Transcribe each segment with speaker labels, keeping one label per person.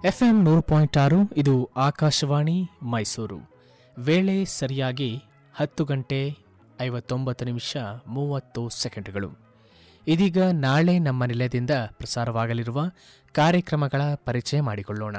Speaker 1: FM ನೂರು point ಆರು ಇದು ಆಕಾಶವಾಣಿ ಮೈಸೂರು ವೇಳೆ ಸರಿಯಾಗಿ ಹತ್ತು ಗಂಟೆ ಐವತ್ತೊಂಬತ್ತು ನಿಮಿಷ ಮೂವತ್ತು ಸೆಕೆಂಡ್ಗಳು ಇದೀಗ ನಾಳೆ ನಮ್ಮ ನಿಲಯದಿಂದ ಪ್ರಸಾರವಾಗಲಿರುವ ಕಾರ್ಯಕ್ರಮಗಳ ಪರಿಚಯ ಮಾಡಿಕೊಳ್ಳೋಣ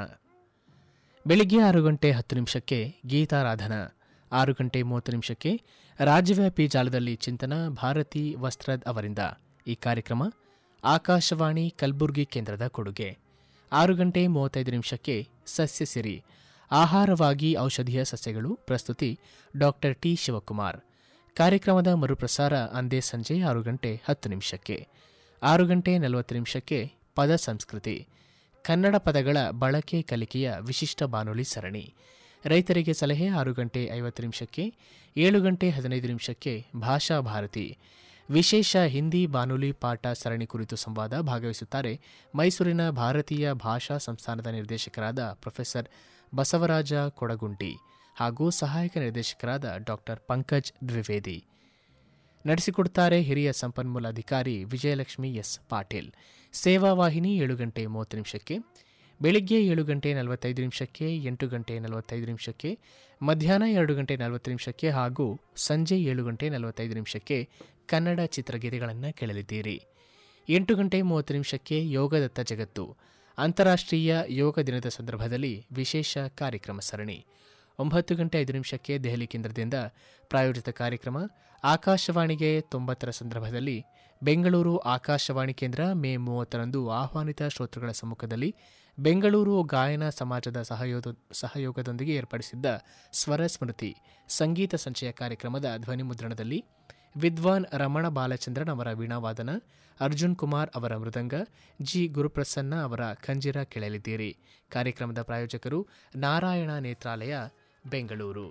Speaker 1: ಬೆಳಿಗ್ಗೆ ಆರು ಗಂಟೆ ಹತ್ತು ನಿಮಿಷಕ್ಕೆ ಗೀತಾರಾಧನಾ ಆರು ಗಂಟೆ ಮೂವತ್ತು ನಿಮಿಷಕ್ಕೆ ರಾಜ್ಯವ್ಯಾಪಿ ಜಾಲದಲ್ಲಿ ಚಿಂತನ ಭಾರತಿ ವಸ್ತ್ರದ್ ಅವರಿಂದ ಈ ಕಾರ್ಯಕ್ರಮ ಆಕಾಶವಾಣಿ ಕಲಬುರಗಿ ಕೇಂದ್ರದ ಕೊಡುಗೆ ಆರು ಗಂಟೆ ಮೂವತ್ತೈದು ನಿಮಿಷಕ್ಕೆ ಸಸ್ಯ ಸಿರಿ ಆಹಾರವಾಗಿ ಔಷಧೀಯ ಸಸ್ಯಗಳು ಪ್ರಸ್ತುತಿ ಡಾಕ್ಟರ್ ಟಿ ಶಿವಕುಮಾರ್ ಕಾರ್ಯಕ್ರಮದ ಮರುಪ್ರಸಾರ ಅಂದೇ ಸಂಜೆ ಆರು ಗಂಟೆ ಹತ್ತು ನಿಮಿಷಕ್ಕೆ ಆರು ಗಂಟೆ ನಲವತ್ತು ನಿಮಿಷಕ್ಕೆ ಪದ ಸಂಸ್ಕೃತಿ ಕನ್ನಡ ಪದಗಳ ಬಳಕೆ ಕಲಿಕೆಯ ವಿಶಿಷ್ಟ ಬಾನುಲಿ ಸರಣಿ ರೈತರಿಗೆ ಸಲಹೆ ಆರು ಗಂಟೆ ಐವತ್ತು ನಿಮಿಷಕ್ಕೆ ಏಳು ಗಂಟೆ ಹದಿನೈದು ನಿಮಿಷಕ್ಕೆ ಭಾಷಾ ಭಾರತಿ ವಿಶೇಷ ಹಿಂದಿ ಬಾನುಲಿ ಪಾಠ ಸರಣಿ ಕುರಿತು ಸಂವಾದ ಭಾಗವಹಿಸುತ್ತಾರೆ ಮೈಸೂರಿನ ಭಾರತೀಯ ಭಾಷಾ ಸಂಸ್ಥಾನದ ನಿರ್ದೇಶಕರಾದ ಪ್ರೊಫೆಸರ್ ಬಸವರಾಜ ಕೊಡಗುಂಟಿ ಹಾಗೂ ಸಹಾಯಕ ನಿರ್ದೇಶಕರಾದ ಡಾಕ್ಟರ್ ಪಂಕಜ್ ದ್ವಿವೇದಿ ನಡೆಸಿಕೊಡುತ್ತಾರೆ ಹಿರಿಯ ಸಂಪನ್ಮೂಲ ಅಧಿಕಾರಿ ವಿಜಯಲಕ್ಷ್ಮಿ ಎಸ್ ಪಾಟೀಲ್ ಸೇವಾ ವಾಹಿನಿ ಏಳು ಗಂಟೆ ಮೂವತ್ತು ನಿಮಿಷಕ್ಕೆ ಬೆಳಿಗ್ಗೆ ಏಳು ಗಂಟೆ ನಲವತ್ತೈದು ನಿಮಿಷಕ್ಕೆ ಎಂಟು ಗಂಟೆ ನಲವತ್ತೈದು ನಿಮಿಷಕ್ಕೆ ಮಧ್ಯಾಹ್ನ ಎರಡು ಗಂಟೆ ನಲವತ್ತು ನಿಮಿಷಕ್ಕೆ ಹಾಗೂ ಸಂಜೆ ಏಳು ಗಂಟೆ ನಲವತ್ತೈದು ನಿಮಿಷಕ್ಕೆ ಕನ್ನಡ ಚಿತ್ರಗೀತೆಗಳನ್ನು ಕೇಳಲಿದ್ದೀರಿ ಎಂಟು ಗಂಟೆ ಮೂವತ್ತು ನಿಮಿಷಕ್ಕೆ ಯೋಗದತ್ತ ಜಗತ್ತು ಅಂತಾರಾಷ್ಟ್ರೀಯ ಯೋಗ ದಿನದ ಸಂದರ್ಭದಲ್ಲಿ ವಿಶೇಷ ಕಾರ್ಯಕ್ರಮ ಸರಣಿ ಒಂಬತ್ತು ಗಂಟೆ ಐದು ನಿಮಿಷಕ್ಕೆ ದೆಹಲಿ ಕೇಂದ್ರದಿಂದ ಪ್ರಾಯೋಜಿತ ಕಾರ್ಯಕ್ರಮ ಆಕಾಶವಾಣಿಗೆ ತೊಂಬತ್ತರ ಸಂದರ್ಭದಲ್ಲಿ ಬೆಂಗಳೂರು ಆಕಾಶವಾಣಿ ಕೇಂದ್ರ ಮೇ ಮೂವತ್ತರಂದು ಆಹ್ವಾನಿತ ಶ್ರೋತೃಗಳ ಸಮ್ಮುಖದಲ್ಲಿ ಬೆಂಗಳೂರು ಗಾಯನ ಸಮಾಜದ ಸಹಯೋಗ ಸಹಯೋಗದೊಂದಿಗೆ ಏರ್ಪಡಿಸಿದ್ದ ಸ್ವರ ಸ್ಮೃತಿ ಸಂಗೀತ ಸಂಚಯ ಕಾರ್ಯಕ್ರಮದ ಧ್ವನಿ ಮುದ್ರಣದಲ್ಲಿ ವಿದ್ವಾನ್ ರಮಣ ಬಾಲಚಂದ್ರನ್ ಅವರ ವೀಣಾವಾದನ ಅರ್ಜುನ್ ಕುಮಾರ್ ಅವರ ಮೃದಂಗ ಜಿ ಗುರುಪ್ರಸನ್ನ ಅವರ ಖಂಜಿರ ಕೇಳಲಿದ್ದೀರಿ ಕಾರ್ಯಕ್ರಮದ ಪ್ರಾಯೋಜಕರು ನಾರಾಯಣ ನೇತ್ರಾಲಯ ಬೆಂಗಳೂರು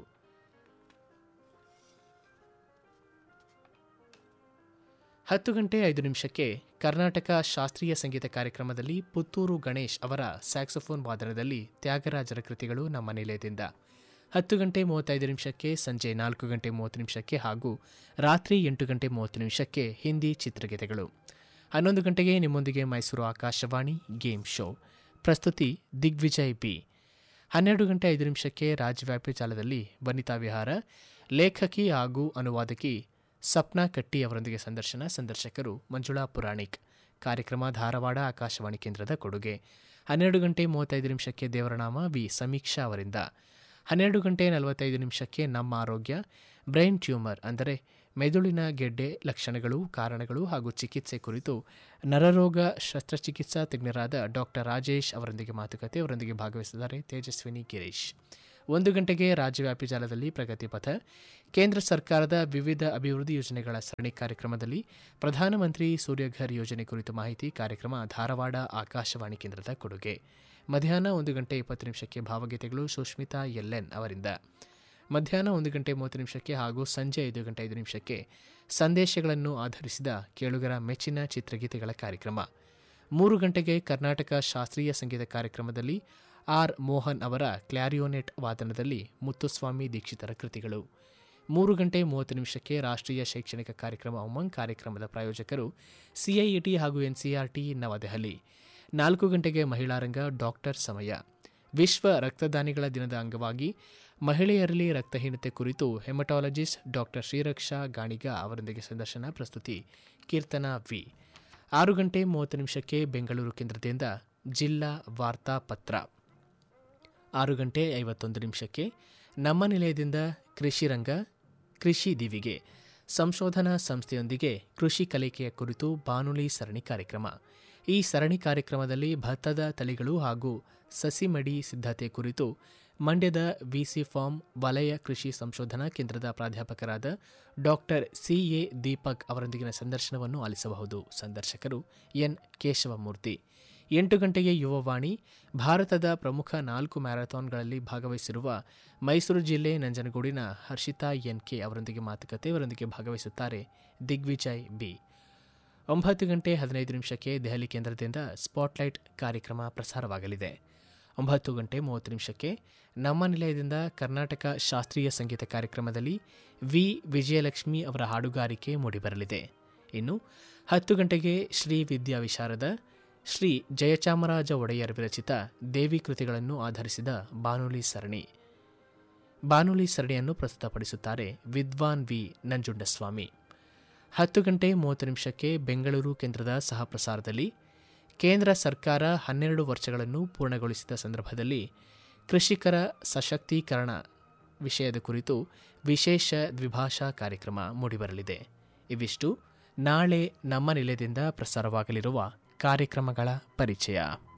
Speaker 1: ಹತ್ತು ಗಂಟೆ ಐದು ನಿಮಿಷಕ್ಕೆ ಕರ್ನಾಟಕ ಶಾಸ್ತ್ರೀಯ ಸಂಗೀತ ಕಾರ್ಯಕ್ರಮದಲ್ಲಿ ಪುತ್ತೂರು ಗಣೇಶ್ ಅವರ ಸ್ಯಾಕ್ಸೋಫೋನ್ ವಾದನದಲ್ಲಿ ತ್ಯಾಗರಾಜರ ಕೃತಿಗಳು ನಮ್ಮ ನಿಲಯದಿಂದ ಹತ್ತು ಗಂಟೆ ಮೂವತ್ತೈದು ನಿಮಿಷಕ್ಕೆ ಸಂಜೆ ನಾಲ್ಕು ಗಂಟೆ ಮೂವತ್ತು ನಿಮಿಷಕ್ಕೆ ಹಾಗೂ ರಾತ್ರಿ ಎಂಟು ಗಂಟೆ ಮೂವತ್ತು ನಿಮಿಷಕ್ಕೆ ಹಿಂದಿ ಚಿತ್ರಗೀತೆಗಳು ಹನ್ನೊಂದು ಗಂಟೆಗೆ ನಿಮ್ಮೊಂದಿಗೆ ಮೈಸೂರು ಆಕಾಶವಾಣಿ ಗೇಮ್ ಶೋ ಪ್ರಸ್ತುತಿ ದಿಗ್ವಿಜಯ್ ಬಿ ಹನ್ನೆರಡು ಗಂಟೆ ಐದು ನಿಮಿಷಕ್ಕೆ ರಾಜ್ಯವ್ಯಾಪಿ ಜಾಲದಲ್ಲಿ ವನಿತಾ ವಿಹಾರ ಲೇಖಕಿ ಹಾಗೂ ಅನುವಾದಕಿ ಸಪ್ನಾ ಕಟ್ಟಿ ಅವರೊಂದಿಗೆ ಸಂದರ್ಶನ ಸಂದರ್ಶಕರು ಮಂಜುಳಾ ಪುರಾಣಿಕ್ ಕಾರ್ಯಕ್ರಮ ಧಾರವಾಡ ಆಕಾಶವಾಣಿ ಕೇಂದ್ರದ ಕೊಡುಗೆ ಹನ್ನೆರಡು ಗಂಟೆ ಮೂವತ್ತೈದು ನಿಮಿಷಕ್ಕೆ ದೇವರನಾಮ ವಿ ಸಮೀಕ್ಷಾ ಅವರಿಂದ ಹನ್ನೆರಡು ಗಂಟೆ ನಲವತ್ತೈದು ನಿಮಿಷಕ್ಕೆ ನಮ್ಮ ಆರೋಗ್ಯ ಬ್ರೈನ್ ಟ್ಯೂಮರ್ ಅಂದರೆ ಮೆದುಳಿನ ಗೆಡ್ಡೆ ಲಕ್ಷಣಗಳು ಕಾರಣಗಳು ಹಾಗೂ ಚಿಕಿತ್ಸೆ ಕುರಿತು ನರರೋಗ ಶಸ್ತ್ರಚಿಕಿತ್ಸಾ ತಜ್ಞರಾದ ಡಾಕ್ಟರ್ ರಾಜೇಶ್ ಅವರೊಂದಿಗೆ ಮಾತುಕತೆ ಅವರೊಂದಿಗೆ ಭಾಗವಹಿಸಿದ್ದಾರೆ ತೇಜಸ್ವಿನಿ ಗಿರೀಶ್ ಒಂದು ಗಂಟೆಗೆ ರಾಜ್ಯವ್ಯಾಪಿ ಜಾಲದಲ್ಲಿ ಪ್ರಗತಿ ಪಥ ಕೇಂದ್ರ ಸರ್ಕಾರದ ವಿವಿಧ ಅಭಿವೃದ್ಧಿ ಯೋಜನೆಗಳ ಸರಣಿ ಕಾರ್ಯಕ್ರಮದಲ್ಲಿ ಪ್ರಧಾನಮಂತ್ರಿ ಸೂರ್ಯಘರ್ ಯೋಜನೆ ಕುರಿತು ಮಾಹಿತಿ ಕಾರ್ಯಕ್ರಮ ಧಾರವಾಡ ಆಕಾಶವಾಣಿ ಕೇಂದ್ರದ ಕೊಡುಗೆ ಮಧ್ಯಾಹ್ನ ಒಂದು ಗಂಟೆ ಇಪ್ಪತ್ತು ನಿಮಿಷಕ್ಕೆ ಭಾವಗೀತೆಗಳು ಸುಷ್ಮಿತಾ ಎಲ್ಎನ್ ಅವರಿಂದ ಮಧ್ಯಾಹ್ನ ಒಂದು ಗಂಟೆ ಮೂವತ್ತು ನಿಮಿಷಕ್ಕೆ ಹಾಗೂ ಸಂಜೆ ಐದು ಗಂಟೆ ಐದು ನಿಮಿಷಕ್ಕೆ ಸಂದೇಶಗಳನ್ನು ಆಧರಿಸಿದ ಕೇಳುಗರ ಮೆಚ್ಚಿನ ಚಿತ್ರಗೀತೆಗಳ ಕಾರ್ಯಕ್ರಮ ಮೂರು ಗಂಟೆಗೆ ಕರ್ನಾಟಕ ಶಾಸ್ತ್ರೀಯ ಸಂಗೀತ ಕಾರ್ಯಕ್ರಮದಲ್ಲಿ ಆರ್ ಮೋಹನ್ ಅವರ ಕ್ಲಾರಿಯೋನೆಟ್ ವಾದನದಲ್ಲಿ ಮುತ್ತುಸ್ವಾಮಿ ದೀಕ್ಷಿತರ ಕೃತಿಗಳು ಮೂರು ಗಂಟೆ ಮೂವತ್ತು ನಿಮಿಷಕ್ಕೆ ರಾಷ್ಟ್ರೀಯ ಶೈಕ್ಷಣಿಕ ಕಾರ್ಯಕ್ರಮ ಉಮಂಗ್ ಕಾರ್ಯಕ್ರಮದ ಪ್ರಾಯೋಜಕರು ಸಿಐಇಟಿ ಹಾಗೂ ಎನ್ಸಿಆರ್ಟಿ ನವದೆಹಲಿ ನಾಲ್ಕು ಗಂಟೆಗೆ ಮಹಿಳಾ ರಂಗ ಡಾಕ್ಟರ್ ಸಮಯ ವಿಶ್ವ ರಕ್ತದಾನಿಗಳ ದಿನದ ಅಂಗವಾಗಿ ಮಹಿಳೆಯರಲ್ಲಿ ರಕ್ತಹೀನತೆ ಕುರಿತು ಹೆಮಟಾಲಜಿಸ್ಟ್ ಡಾಕ್ಟರ್ ಶ್ರೀರಕ್ಷಾ ಗಾಣಿಗ ಅವರೊಂದಿಗೆ ಸಂದರ್ಶನ ಪ್ರಸ್ತುತಿ ಕೀರ್ತನಾ ವಿ ಆರು ಗಂಟೆ ಮೂವತ್ತು ನಿಮಿಷಕ್ಕೆ ಬೆಂಗಳೂರು ಕೇಂದ್ರದಿಂದ ಜಿಲ್ಲಾ ವಾರ್ತಾ ಪತ್ರ ಆರು ಗಂಟೆ ಐವತ್ತೊಂದು ನಿಮಿಷಕ್ಕೆ ನಮ್ಮ ನಿಲಯದಿಂದ ಕೃಷಿ ರಂಗ ಕೃಷಿ ದಿವಿಗೆ ಸಂಶೋಧನಾ ಸಂಸ್ಥೆಯೊಂದಿಗೆ ಕೃಷಿ ಕಲಿಕೆಯ ಕುರಿತು ಬಾನುಲಿ ಸರಣಿ ಕಾರ್ಯಕ್ರಮ ಈ ಸರಣಿ ಕಾರ್ಯಕ್ರಮದಲ್ಲಿ ಭತ್ತದ ತಳಿಗಳು ಹಾಗೂ ಸಸಿಮಡಿ ಸಿದ್ಧತೆ ಕುರಿತು ಮಂಡ್ಯದ ವಿಸಿ ಫಾರ್ಮ್ ವಲಯ ಕೃಷಿ ಸಂಶೋಧನಾ ಕೇಂದ್ರದ ಪ್ರಾಧ್ಯಾಪಕರಾದ ಡಾಕ್ಟರ್ ಸಿಎ ದೀಪಕ್ ಅವರೊಂದಿಗಿನ ಸಂದರ್ಶನವನ್ನು ಆಲಿಸಬಹುದು ಸಂದರ್ಶಕರು ಎನ್ ಕೇಶವಮೂರ್ತಿ ಎಂಟು ಗಂಟೆಗೆ ಯುವವಾಣಿ ಭಾರತದ ಪ್ರಮುಖ ನಾಲ್ಕು ಮ್ಯಾರಥಾನ್ಗಳಲ್ಲಿ ಭಾಗವಹಿಸಿರುವ ಮೈಸೂರು ಜಿಲ್ಲೆ ನಂಜನಗೂಡಿನ ಹರ್ಷಿತಾ ಎನ್ ಕೆ ಅವರೊಂದಿಗೆ ಮಾತುಕತೆ ಅವರೊಂದಿಗೆ ಭಾಗವಹಿಸುತ್ತಾರೆ ದಿಗ್ವಿಜಯ್ ಬಿ ಒಂಬತ್ತು ಗಂಟೆ ಹದಿನೈದು ನಿಮಿಷಕ್ಕೆ ದೆಹಲಿ ಕೇಂದ್ರದಿಂದ ಸ್ಪಾಟ್ಲೈಟ್ ಕಾರ್ಯಕ್ರಮ ಪ್ರಸಾರವಾಗಲಿದೆ ಒಂಬತ್ತು ಗಂಟೆ ಮೂವತ್ತು ನಿಮಿಷಕ್ಕೆ ನಮ್ಮ ನಿಲಯದಿಂದ ಕರ್ನಾಟಕ ಶಾಸ್ತ್ರೀಯ ಸಂಗೀತ ಕಾರ್ಯಕ್ರಮದಲ್ಲಿ ವಿ ವಿಜಯಲಕ್ಷ್ಮಿ ಅವರ ಹಾಡುಗಾರಿಕೆ ಮೂಡಿಬರಲಿದೆ ಇನ್ನು ಹತ್ತು ಗಂಟೆಗೆ ಶ್ರೀ ವಿದ್ಯಾ ವಿಶಾರದ ಶ್ರೀ ಜಯಚಾಮರಾಜ ಒಡೆಯರ್ ವಿರಚಿತ ದೇವಿ ಕೃತಿಗಳನ್ನು ಆಧರಿಸಿದ ಬಾನುಲಿ ಸರಣಿ ಬಾನುಲಿ ಸರಣಿಯನ್ನು ಪ್ರಸ್ತುತಪಡಿಸುತ್ತಾರೆ ವಿದ್ವಾನ್ ವಿ ನಂಜುಂಡಸ್ವಾಮಿ ಹತ್ತು ಗಂಟೆ ಮೂವತ್ತು ನಿಮಿಷಕ್ಕೆ ಬೆಂಗಳೂರು ಕೇಂದ್ರದ ಸಹ ಪ್ರಸಾರದಲ್ಲಿ ಕೇಂದ್ರ ಸರ್ಕಾರ ಹನ್ನೆರಡು ವರ್ಷಗಳನ್ನು ಪೂರ್ಣಗೊಳಿಸಿದ ಸಂದರ್ಭದಲ್ಲಿ ಕೃಷಿಕರ ಸಶಕ್ತೀಕರಣ ವಿಷಯದ ಕುರಿತು ವಿಶೇಷ ದ್ವಿಭಾಷಾ ಕಾರ್ಯಕ್ರಮ ಮೂಡಿಬರಲಿದೆ ಇವಿಷ್ಟು ನಾಳೆ ನಮ್ಮ ನಿಲಯದಿಂದ ಪ್ರಸಾರವಾಗಲಿರುವ ಕಾರ್ಯಕ್ರಮಗಳ ಪರಿಚಯ